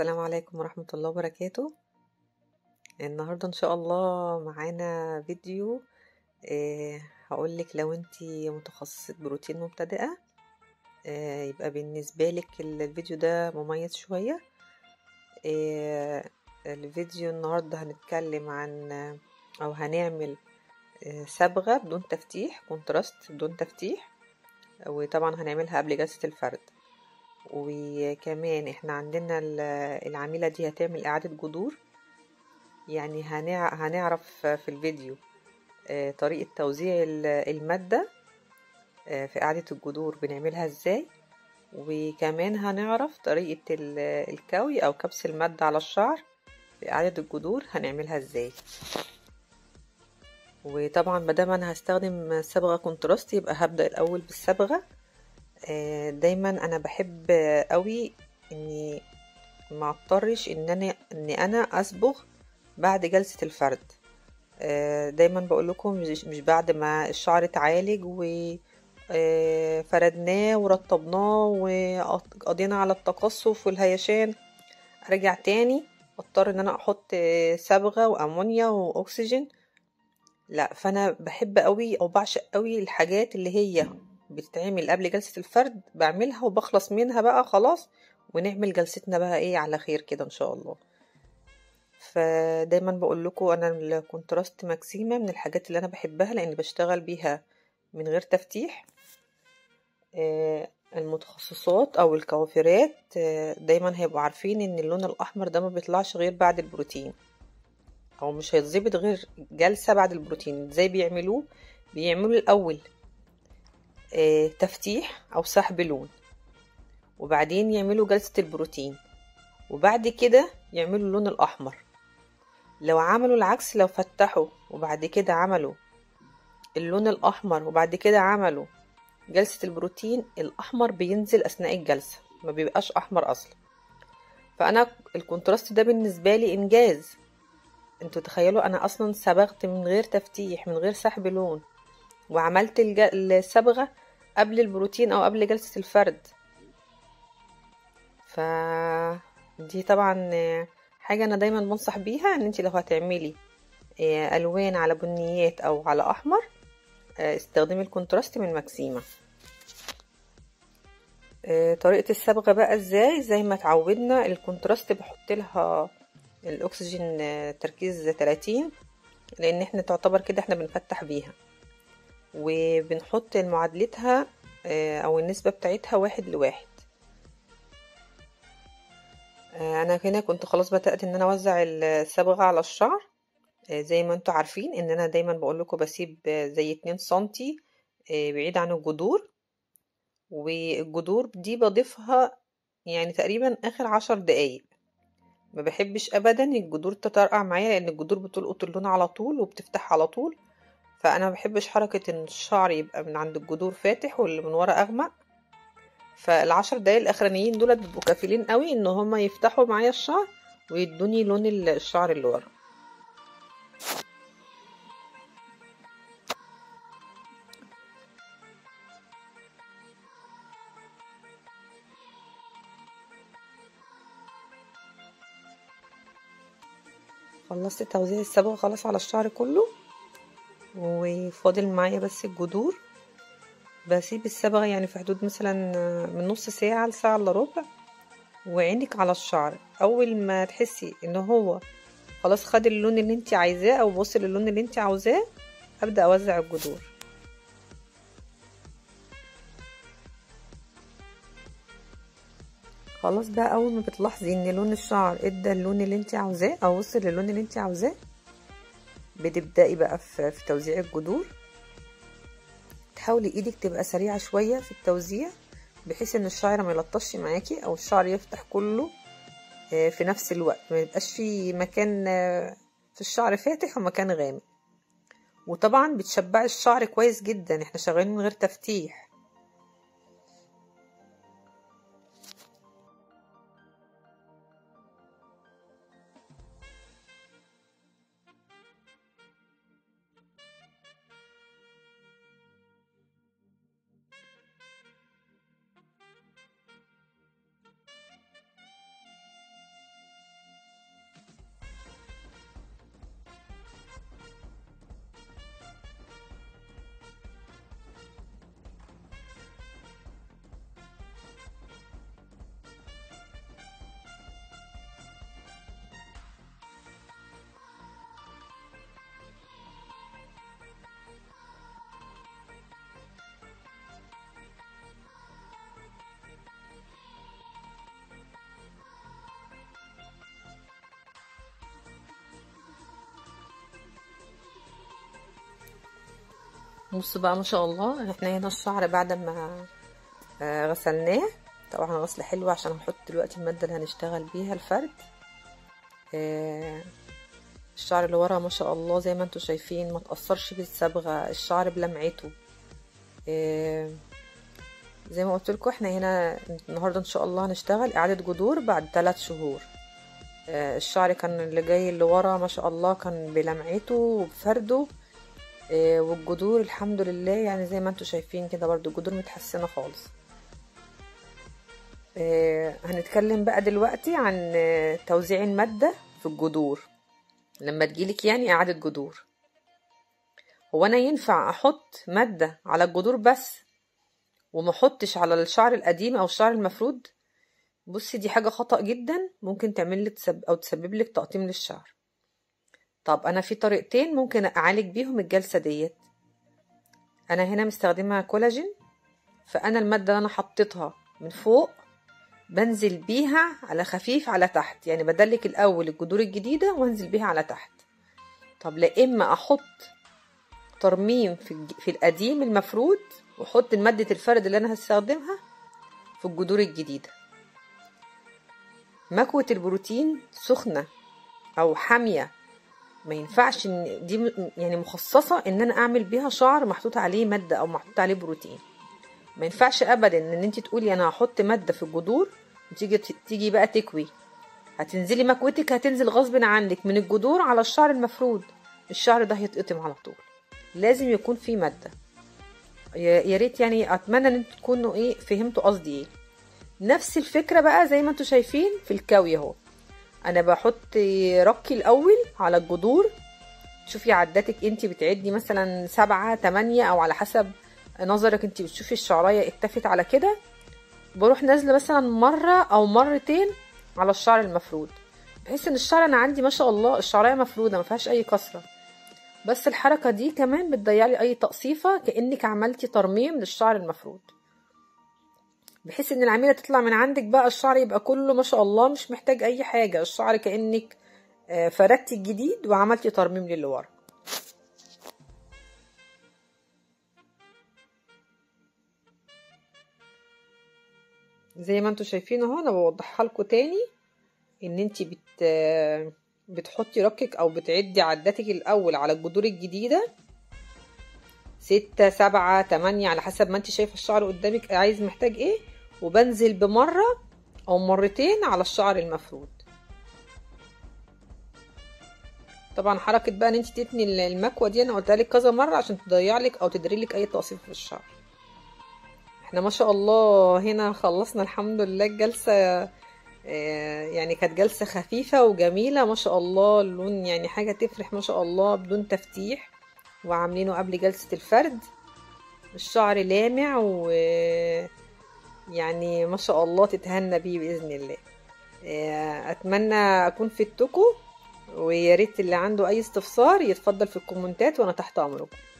السلام عليكم ورحمة الله وبركاته النهاردة إن شاء الله معانا فيديو آه هقولك لو انتي متخصصة بروتين مبتدئة آه يبقى بالنسبة لك الفيديو ده مميز شوية آه الفيديو النهاردة هنتكلم عن أو هنعمل آه صبغة بدون تفتيح كونتراست بدون تفتيح وطبعا هنعملها قبل جلسة الفرد وكمان احنا عندنا العميلة دي هتعمل اعادة جذور يعني هنعرف في الفيديو طريقة توزيع المادة في اعادة الجذور بنعملها ازاي وكمان هنعرف طريقة الكوي او كبس المادة على الشعر في اعادة الجذور هنعملها ازاي وطبعا مادام انا هستخدم صبغة كونتراست يبقى هبدأ الاول بالصبغة دايما انا بحب قوي اني ما اضطرش ان انا ان انا اصبغ بعد جلسة الفرد دايما بقول لكم مش, مش بعد ما الشعر اتعالج وفردناه ورطبناه وقضينا على التقصف والهيشان ارجع تاني اضطر ان انا احط صبغة وامونيا واكسجين لا فانا بحب قوي او بعشق قوي الحاجات اللي هي بتتعمل قبل جلسة الفرد بعملها وبخلص منها بقى خلاص ونعمل جلستنا بقى ايه على خير كده ان شاء الله فدايما بقول لكم انا الكونتراست ماكسيما من الحاجات اللي انا بحبها لان بشتغل بيها من غير تفتيح المتخصصات او الكوافيرات دايما هيبقوا عارفين ان اللون الاحمر ده ما بيطلعش غير بعد البروتين او مش هيتظبط غير جلسة بعد البروتين ازاي بيعملوه بيعملوا الاول آه تفتيح او سحب لون وبعدين يعملوا جلسة البروتين وبعد كده يعملوا اللون الاحمر لو عملوا العكس لو فتحوا وبعد كده عملوا اللون الاحمر وبعد كده عملوا جلسة البروتين الاحمر بينزل اثناء الجلسة ما بيبقاش احمر اصلا فانا الكونتراست ده بالنسبة لي انجاز انتوا تخيلوا انا اصلا صبغت من غير تفتيح من غير سحب لون وعملت الصبغة قبل البروتين او قبل جلسة الفرد ف دي طبعا حاجة انا دايما بنصح بيها ان انت لو هتعملي الوان على بنيات او على احمر استخدمي الكونتراست من ماكسيما طريقة الصبغة بقى ازاي زي ما اتعودنا الكونتراست بحط لها الاكسجين تركيز 30 لان احنا تعتبر كده احنا بنفتح بيها وبنحط معادلتها او النسبة بتاعتها واحد لواحد انا هنا كنت خلاص بدأت ان انا اوزع الصبغة على الشعر زي ما انتوا عارفين ان انا دايما بقول لكم بسيب زي اتنين سنتي بعيد عن الجذور والجذور دي بضيفها يعني تقريبا اخر عشر دقايق ما بحبش ابدا الجذور تطرقع معايا لان الجذور بتلقط اللون على طول وبتفتح على طول فانا ما بحبش حركه ان الشعر يبقى من عند الجذور فاتح واللي من ورا اغمق فالعشر دقايق الاخرانيين دول بيبقوا كافيين قوي ان هما يفتحوا معايا الشعر ويدوني لون الشعر اللي ورا خلصت توزيع الصبغة خلاص على الشعر كله وفاضل معايا بس الجذور بسيب الصبغة يعني في حدود مثلا من نص ساعة لساعة الا ربع وعينك على الشعر اول ما تحسي ان هو خلاص خد اللون اللي انت عايزاه او وصل للون اللي انت عاوزاه ابدا اوزع الجذور خلاص بقى اول ما بتلاحظي ان لون الشعر ادى اللون اللي انت عاوزاه او وصل للون اللي انت عاوزاه بتبداي بقى في, في توزيع الجذور تحاولي ايدك تبقى سريعه شويه في التوزيع بحيث ان الشعر ما يلطش معاكي او الشعر يفتح كله في نفس الوقت ما يبقاش في مكان في الشعر فاتح ومكان غامق وطبعا بتشبعي الشعر كويس جدا احنا شغالين من غير تفتيح بصوا بقى ما شاء الله احنا هنا الشعر بعد ما آه، غسلناه طبعا غسل حلو عشان هنحط دلوقتي المادة اللي هنشتغل بيها الفرد آه، الشعر اللي ورا ما شاء الله زي ما انتوا شايفين ما تأثرش بالصبغة الشعر بلمعته آه، زي ما قلت لكم احنا هنا النهارده ان شاء الله هنشتغل اعادة جذور بعد ثلاث شهور آه، الشعر كان اللي جاي اللي ورا ما شاء الله كان بلمعته وبفرده آه، والجذور الحمد لله يعني زي ما انتوا شايفين كده برضو الجذور متحسنة خالص آه، هنتكلم بقى دلوقتي عن آه، توزيع المادة في الجذور لما تجيلك يعني إعادة جذور هو أنا ينفع أحط مادة على الجذور بس وما أحطش على الشعر القديم أو الشعر المفرود بصي دي حاجة خطأ جدا ممكن تعمل لك تسب أو تسبب لك تقطيم للشعر طب أنا في طريقتين ممكن أعالج بيهم الجلسة ديت أنا هنا مستخدمة كولاجين فأنا المادة اللي أنا حطيتها من فوق بنزل بيها على خفيف على تحت يعني بدلك الأول الجذور الجديدة وانزل بيها على تحت طب لا إما أحط ترميم في, الج- في القديم المفروض وأحط مادة الفرد اللي أنا هستخدمها في الجذور الجديدة مكوة البروتين سخنة أو حامية ما ينفعش ان دي م- يعني مخصصة ان انا اعمل بيها شعر محطوط عليه مادة او محطوط عليه بروتين ما ينفعش ابدا ان انت تقولي انا هحط مادة في الجذور وتيجي تيجي بقى تكوي هتنزلي مكوتك هتنزل غصب عنك من الجذور على الشعر المفرود الشعر ده هيتقطم على طول لازم يكون فيه مادة يا يا ريت يعني اتمنى ان انتوا تكونوا ايه فهمتوا قصدي ايه نفس الفكرة بقى زي ما انتوا شايفين في الكوي اهو انا بحط ركي الاول على الجذور تشوفي عداتك انت بتعدي مثلا سبعة تمانية او على حسب نظرك انت بتشوفي الشعراية اكتفت على كده بروح نازلة مثلا مرة او مرتين على الشعر المفرود بحيث ان الشعر انا عندي ما شاء الله الشعراية مفرودة ما فيهاش اي كسرة بس الحركة دي كمان بتضيع لي اي تقصيفة كأنك عملتي ترميم للشعر المفرود بحيث ان العميلة تطلع من عندك بقى الشعر يبقى كله ما شاء الله مش محتاج اي حاجة الشعر كأنك آه، فردتي الجديد وعملتي ترميم للي ورا زي ما انتوا شايفين اهو انا بوضحها لكم تاني ان انت بت بتحطي ركك او بتعدي عداتك الاول على الجذور الجديده ستة سبعة تمانية على حسب ما انت شايفه الشعر قدامك عايز محتاج ايه وبنزل بمرة او مرتين على الشعر المفرود طبعا حركة بقى ان انت تتني المكوة دي انا قلتها لك كذا مرة عشان تضيع لك او تدري لك اي تقصيف في الشعر احنا ما شاء الله هنا خلصنا الحمد لله الجلسة آه، يعني كانت جلسة خفيفة وجميلة ما شاء الله اللون يعني حاجة تفرح ما شاء الله بدون تفتيح وعاملينه قبل جلسة الفرد الشعر لامع و يعني ما شاء الله تتهنى بيه بإذن الله آه، أتمنى أكون فدتكم ويا ريت اللي عنده أي استفسار يتفضل في الكومنتات وأنا تحت أمركم